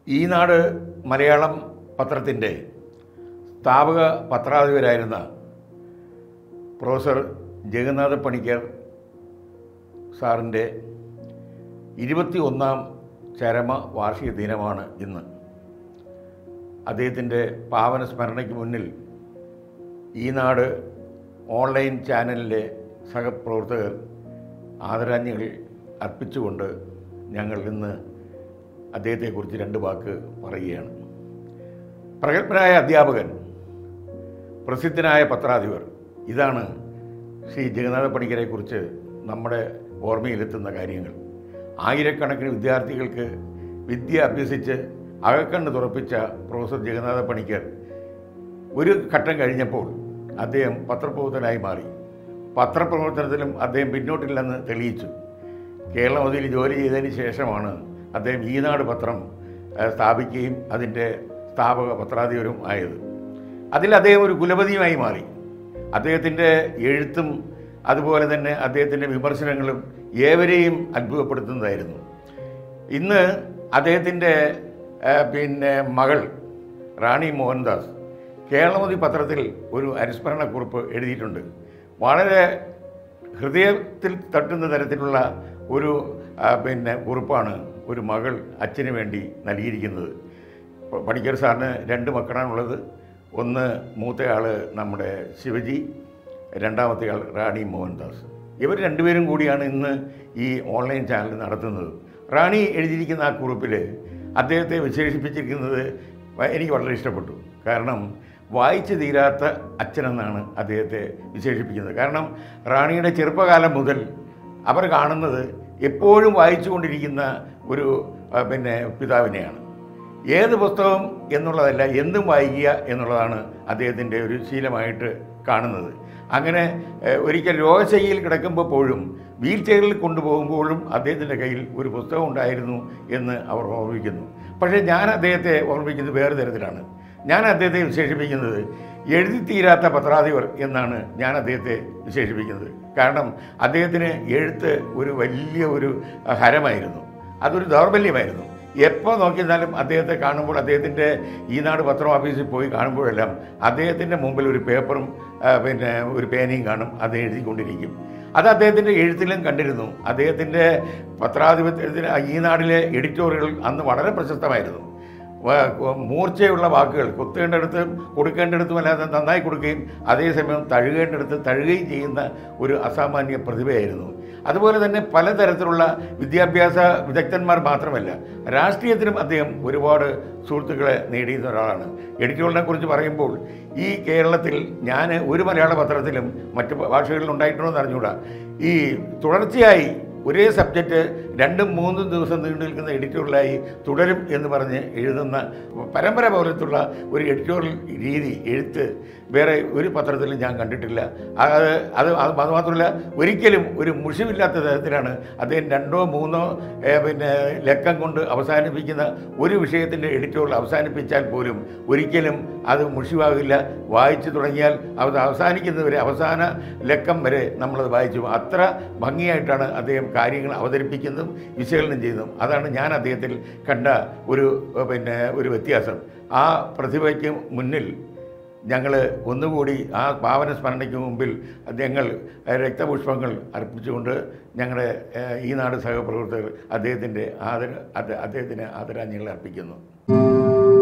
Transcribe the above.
ഈ നാട് മലയാളം പത്രത്തിൻ്റെ സ്ഥാപക പത്രാധിപരായിരുന്ന പ്രൊഫസർ ജഗന്നാഥ പണിക്കർ സാറിൻ്റെ ഇരുപത്തി ഒന്നാം ചരമ വാർഷിക ദിനമാണ് ഇന്ന് അദ്ദേഹത്തിൻ്റെ പാവന സ്മരണയ്ക്ക് മുന്നിൽ ഈ നാട് ഓൺലൈൻ ചാനലിലെ സഹപ്രവർത്തകർ ആദരാഞ്ജലികൾ അർപ്പിച്ചുകൊണ്ട് ഞങ്ങൾ ഇന്ന് അദ്ദേഹത്തെക്കുറിച്ച് രണ്ട് വാക്ക് പറയുകയാണ് പ്രഗത്ഭനായ അധ്യാപകൻ പ്രസിദ്ധനായ പത്രാധിപർ ഇതാണ് ശ്രീ ജഗന്നാഥ പണിക്കരെക്കുറിച്ച് നമ്മുടെ ഓർമ്മയിലെത്തുന്ന കാര്യങ്ങൾ ആയിരക്കണക്കിന് വിദ്യാർത്ഥികൾക്ക് വിദ്യ അഭ്യസിച്ച് അകക്കണ്ണ് തുറപ്പിച്ച പ്രൊഫസർ ജഗന്നാഥ പണിക്കർ ഒരു ഘട്ടം കഴിഞ്ഞപ്പോൾ അദ്ദേഹം പത്രപ്രവർത്തകനായി മാറി പത്രപ്രവർത്തനത്തിലും അദ്ദേഹം പിന്നോട്ടില്ലെന്ന് തെളിയിച്ചു കേരളമതിൽ ജോലി ചെയ്തതിന് ശേഷമാണ് അദ്ദേഹം ഈനാട് പത്രം ഏഹ്, സ്ഥാപിക്കുകയും അതിൻ്റെ സ്ഥാപക പത്രാധിപരും ആയത് അതിൽ അദ്ദേഹം ഒരു കുലപതിയുമായി മാറി അദ്ദേഹത്തിൻ്റെ എഴുത്തും അതുപോലെ തന്നെ അദ്ദേഹത്തിൻ്റെ വിമർശനങ്ങളും ഏവരെയും അത്ഭുതപ്പെടുത്തുന്നതായിരുന്നു ഇന്ന് അദ്ദേഹത്തിൻ്റെ ഏഹ്, പിന്നെ മകൾ റാണി മോഹൻദാസ് കേരളമതി പത്രത്തിൽ ഒരു അനുസ്മരണക്കുറിപ്പ് എഴുതിയിട്ടുണ്ട് വളരെ ഹൃദയത്തിൽ തട്ടുന്ന തരത്തിലുള്ള ഒരു ആ, പിന്നെ കുറിപ്പാണ് ഒരു മകൾ അച്ഛന് വേണ്ടി നൽകിയിരിക്കുന്നത് പ- പണിക്കർ സാറിന് രണ്ട് മക്കളാണുള്ളത് ഒന്ന് മൂത്തയാൾ നമ്മുടെ ശിവജി രണ്ടാമത്തെ ആൾ റാണി മോഹൻദാസ് ഇവർ രണ്ടുപേരും കൂടിയാണ് ഇന്ന് ഈ ഓൺലൈൻ ചാനൽ നടത്തുന്നത് റാണി എഴുതിയിരിക്കുന്ന ആ കുറിപ്പിൽ അദ്ദേഹത്തെ വിശേഷിപ്പിച്ചിരിക്കുന്നത് വ- എനിക്ക് വളരെ ഇഷ്ടപ്പെട്ടു കാരണം വായിച്ചു തീരാത്ത അച്ഛനെന്നാണ് അദ്ദേഹത്തെ വിശേഷിപ്പിക്കുന്നത് കാരണം റാണിയുടെ ചെറുപ്പകാലം മുതൽ അവർ കാണുന്നത് എപ്പോഴും വായിച്ചുകൊണ്ടിരിക്കുന്ന ഒരു ആ, പിന്നെ പിതാവിനെയാണ് ഏത് പുസ്തകം എന്നുള്ളതല്ല എന്തും വായിക്കുക എന്നുള്ളതാണ് അദ്ദേഹത്തിൻ്റെ ഒരു ശീലമായിട്ട് കാണുന്നത് അങ്ങനെ ഏഹ്, ഒരിക്കൽ രോഗശയ്യയിൽ കിടക്കുമ്പോൾ പോലും വീൽ ചെയറിൽ കൊണ്ടുപോകുമ്പോഴും അദ്ദേഹത്തിൻ്റെ കയ്യിൽ ഒരു പുസ്തകം ഉണ്ടായിരുന്നു എന്ന് അവർ ഓർമ്മിക്കുന്നു പക്ഷേ ഞാൻ അദ്ദേഹത്തെ ഓർമ്മിക്കുന്നത് വേറെ തരത്തിലാണ് ഞാൻ അദ്ദേഹത്തെ വിശേഷിപ്പിക്കുന്നത് എഴുതി തീരാത്ത പത്രാധിപർ എന്നാണ് ഞാൻ അദ്ദേഹത്തെ വിശേഷിപ്പിക്കുന്നത് കാരണം അദ്ദേഹത്തിന് എഴുത്ത് ഒരു വലിയ ഒരു അഹ്, ഹരമായിരുന്നു അതൊരു ദൗർബല്യമായിരുന്നു എപ്പോൾ നോക്കിയിരുന്നാലും അദ്ദേഹത്തെ കാണുമ്പോൾ അദ്ദേഹത്തിൻ്റെ ഈ നാട് പത്രം ഓഫീസിൽ പോയി കാണുമ്പോഴെല്ലാം അദ്ദേഹത്തിൻ്റെ മുമ്പിൽ ഒരു പേപ്പറും ആ, പിന്നെ ഒരു പേനയും കാണും അത് എഴുതിക്കൊണ്ടിരിക്കും അത് അദ്ദേഹത്തിൻ്റെ എഴുത്തിലും കണ്ടിരുന്നു അദ്ദേഹത്തിൻ്റെ പത്രാധിപത്യത്തിന് ഈ നാടിലെ എഡിറ്റോറിയൽ അന്ന് വളരെ പ്രശസ്തമായിരുന്നു വ- മൂർച്ചയുള്ള വാക്കുകൾ കുത്തേണ്ടടുത്ത് കൊടുക്കേണ്ടടുത്തും അല്ലാതെ നന്നായി കൊടുക്കുകയും അതേസമയം തഴുകേണ്ടടുത്ത് തഴുകുകയും ചെയ്യുന്ന ഒരു അസാമാന്യ പ്രതിഭയായിരുന്നു അതുപോലെ തന്നെ പലതരത്തിലുള്ള വിദ്യാഭ്യാസ വിദഗ്ധന്മാർ മാത്രമല്ല രാഷ്ട്രീയത്തിലും അദ്ദേഹം ഒരുപാട് സുഹൃത്തുക്കളെ നേടിയിരുന്ന ഒരാളാണ് എഡിറ്റോറിയലിനെ കുറിച്ച് പറയുമ്പോൾ ഈ കേരളത്തിൽ ഞാൻ ഒരു മലയാള പത്രത്തിലും മറ്റു ഭാഷകളിൽ ഉണ്ടായിട്ടുണ്ടോ എന്ന് അറിഞ്ഞുകൂടാ ഈ തുടർച്ചയായി ഒരേ സബ്ജക്റ്റ് രണ്ടും മൂന്നും ദിവസം നീണ്ടു നിൽക്കുന്ന എഡിറ്റോറിയലായി തുടരും എന്ന് പറഞ്ഞ് എഴുതുന്ന പരമ്പര പോലത്തുള്ള ഒരു എഡിറ്റോറിയൽ രീതി എഴുത്ത് വേറെ ഒരു പത്രത്തിലും ഞാൻ കണ്ടിട്ടില്ല അത് അത് അത് മാത്രമല്ല ഒരിക്കലും ഒരു മുഷിവില്ലാത്ത തരത്തിലാണ് അദ്ദേഹം രണ്ടോ മൂന്നോ ഏ, പിന്നെ ലക്കം കൊണ്ട് അവസാനിപ്പിക്കുന്ന ഒരു വിഷയത്തിൻ്റെ എഡിറ്റോറിയൽ അവസാനിപ്പിച്ചാൽ പോലും ഒരിക്കലും അത് മുഷിവാകില്ല വായിച്ചു തുടങ്ങിയാൽ അത് അവസാനിക്കുന്നവരെ അവസാന ലക്കം വരെ നമ്മളത് വായിച്ചു പോകും. അത്ര ഭംഗിയായിട്ടാണ് അദ്ദേഹം കാര്യങ്ങൾ അവതരിപ്പിക്കുന്നതും വിശകലനം ചെയ്യുന്നതും അതാണ് ഞാൻ അദ്ദേഹത്തിൽ കണ്ട ഒരു ഏഹ്, പിന്നെ ഒരു വ്യത്യാസം ആ പ്രതിഭയ്ക്ക് മുന്നിൽ ഞങ്ങൾ ഒന്നുകൂടി ആ പാവന സ്മരണയ്ക്ക് മുമ്പിൽ ഞങ്ങൾ രക്തപുഷ്പങ്ങൾ അർപ്പിച്ചുകൊണ്ട് ഞങ്ങളുടെ ഏഹ്, ഈ നാട് സഹപ്രവർത്തകർ അദ്ദേഹത്തിൻ്റെ ആദര അദ്ദേഹത്തിന് ആദരാഞ്ജലികൾ അർപ്പിക്കുന്നു